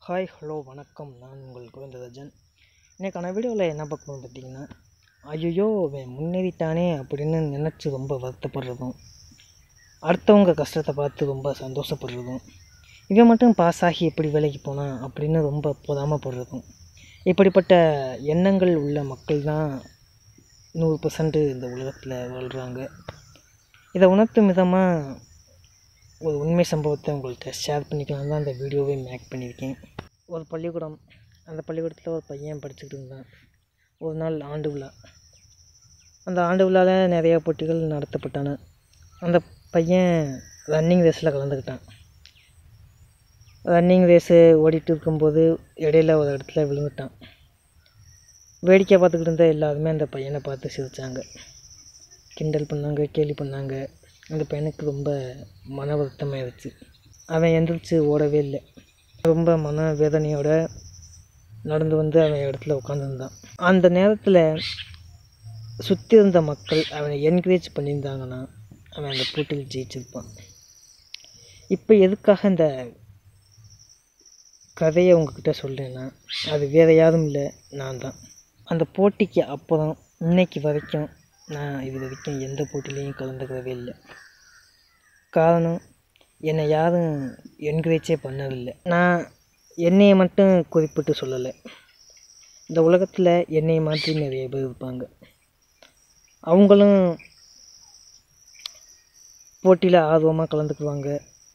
hi hello வணக்கம் நான் உங்கள் கோவிந்தராஜன் இன்றைக்கான வீடியோவில் என்ன பார்க்கணும் பார்த்தீங்கன்னா ஐயோ அவன் முன்னேறிட்டானே அப்படின்னு நினச்சி ரொம்ப வருத்தப்படுறதும் அடுத்தவங்க கஷ்டத்தை பார்த்து ரொம்ப சந்தோஷப்படுறதும் இவன் மட்டும் பாஸ் ஆகி எப்படி வேலைக்கு போனான் அப்படின்னு ரொம்ப பொறாமப்படுறதும் இப்படிப்பட்ட எண்ணங்கள் உள்ள மக்கள் தான் நூறு பர்சன்ட் இந்த உலகத்தில் வாழ்கிறாங்க இதை உணர்த்தும் விதமாக ஒரு உண்மை சம்பவத்தை உங்கள்கிட்ட ஷேர் பண்ணிக்கலாம் தான் அந்த வீடியோவை மேக் பண்ணியிருக்கேன் ஒரு பள்ளிக்கூடம் அந்த பள்ளிக்கூடத்தில் ஒரு பையன் படிச்சுக்கிட்டு இருந்தான் ஒரு நாள் ஆண்டு விழா அந்த ஆண்டு விழாவில் நிறையா போட்டிகள் நடத்தப்பட்டன அந்த பையன் ரன்னிங் ரேஸில் கலந்துக்கிட்டான் ரன்னிங் ரேஸு ஓடிட்டு இருக்கும்போது இடையில ஒரு இடத்துல விழுந்துட்டான் வேடிக்கை பார்த்துக்கிட்டு இருந்த எல்லாருமே அந்த பையனை பார்த்து சிரித்தாங்க கிண்டல் பண்ணாங்க கேலி பண்ணாங்க அந்த பையனுக்கு ரொம்ப மன வருத்தமாயிருச்சு அவன் எந்திரிச்சு ஓடவே இல்லை ரொம்ப மன வேதனையோட நடந்து வந்து அவன் இடத்துல உட்காந்துருந்தான் அந்த நேரத்தில் சுற்றி இருந்த மக்கள் அவனை என்கரேஜ் பண்ணியிருந்தாங்கன்னா அவன் அந்த போட்டியில் ஜெயிச்சிருப்பான் இப்போ எதுக்காக இந்த கதையை உங்ககிட்ட சொல்கிறேன்னா அது வேறு யாரும் இல்லை நான் தான் அந்த போட்டிக்கு அப்புறம் இன்னைக்கு வரைக்கும் நான் இது வரைக்கும் எந்த போட்டிலையும் கலந்துக்கவே இல்லை காரணம் என்னை யாரும் என்கரேஜே பண்ணதில்லை நான் என்னையை மட்டும் குறிப்பிட்டு சொல்லலை இந்த உலகத்தில் என்னை மாதிரி நிறைய பேர் இருப்பாங்க அவங்களும் போட்டியில் ஆர்வமாக கலந்துக்குவாங்க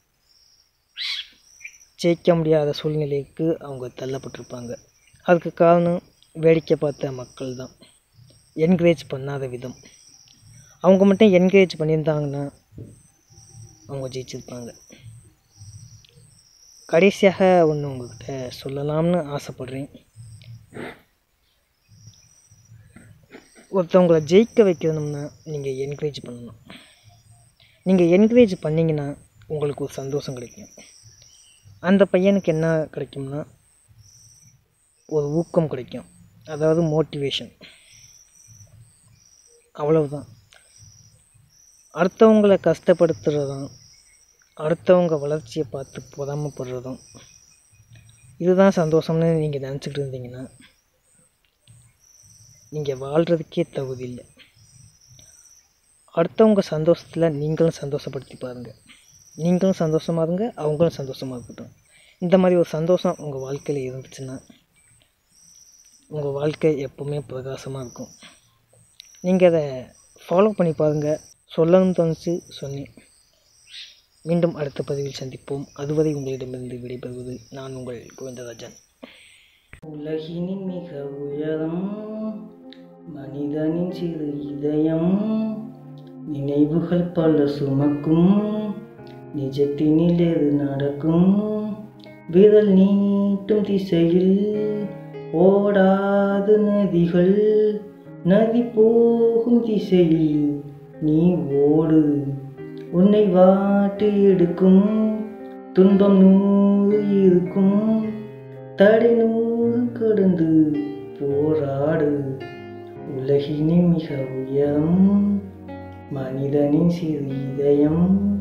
ஜெயிக்க முடியாத சூழ்நிலைக்கு அவங்க தள்ளப்பட்டிருப்பாங்க அதுக்கு காரணம் வேடிக்கை பார்த்த மக்கள் தான் என்கரேஜ் பண்ணாத விதம் அவங்க மட்டும் என்கரேஜ் பண்ணியிருந்தாங்கன்னா அவங்க ஜெயிச்சிருப்பாங்க கடைசியாக ஒன்று உங்கள்கிட்ட சொல்லலாம்னு ஆசைப்பட்றேன் ஒருத்தவங்களை ஜெயிக்க வைக்கணும்னா நீங்கள் என்கரேஜ் பண்ணணும் நீங்கள் என்கரேஜ் பண்ணிங்கன்னா உங்களுக்கு ஒரு சந்தோஷம் கிடைக்கும் அந்த பையனுக்கு என்ன கிடைக்கும்னா ஒரு ஊக்கம் கிடைக்கும் அதாவது மோட்டிவேஷன் அவ்வளவுதான் அடுத்தவங்களை கஷ்டப்படுத்துகிறதும் அடுத்தவங்க வளர்ச்சியை பார்த்து பொறாமப்படுறதும் இதுதான் சந்தோஷம்னு நீங்கள் நினச்சிக்கிட்டு இருந்தீங்கன்னா நீங்கள் வாழ்கிறதுக்கே தகுதி இல்லை அடுத்தவங்க சந்தோஷத்தில் நீங்களும் சந்தோஷப்படுத்தி பாருங்கள் நீங்களும் சந்தோஷமாக இருங்க அவங்களும் சந்தோஷமாக இருக்கட்டும் இந்த மாதிரி ஒரு சந்தோஷம் உங்கள் வாழ்க்கையில் இருந்துச்சுன்னா உங்கள் வாழ்க்கை எப்போவுமே பிரகாசமாக இருக்கும் நீங்கள் அதை ஃபாலோ பண்ணி பாருங்கள் சொல்லணும்னு தோணுச்சு சொன்னேன் மீண்டும் அடுத்த பதிவில் சந்திப்போம் அதுவரை உங்களிடமிருந்து விடைபெறுவது நான் உங்கள் கோவிந்தராஜன் உலகினின் மிக உயரம் மனிதனின் சிறு இதயம் நினைவுகள் பல சுமக்கும் நிஜத்தினில் எது நடக்கும் விரல் நீட்டும் திசையில் ஓடாது நதிகள் நதி போகும் திசையில் நீ ஓடு உன்னை வாட்டி எடுக்கும் துன்பம் நூறு இருக்கும் தடை நூறு கடந்து போராடு உலகினின் மிக உயரம் மனிதனின் சிறு இதயம்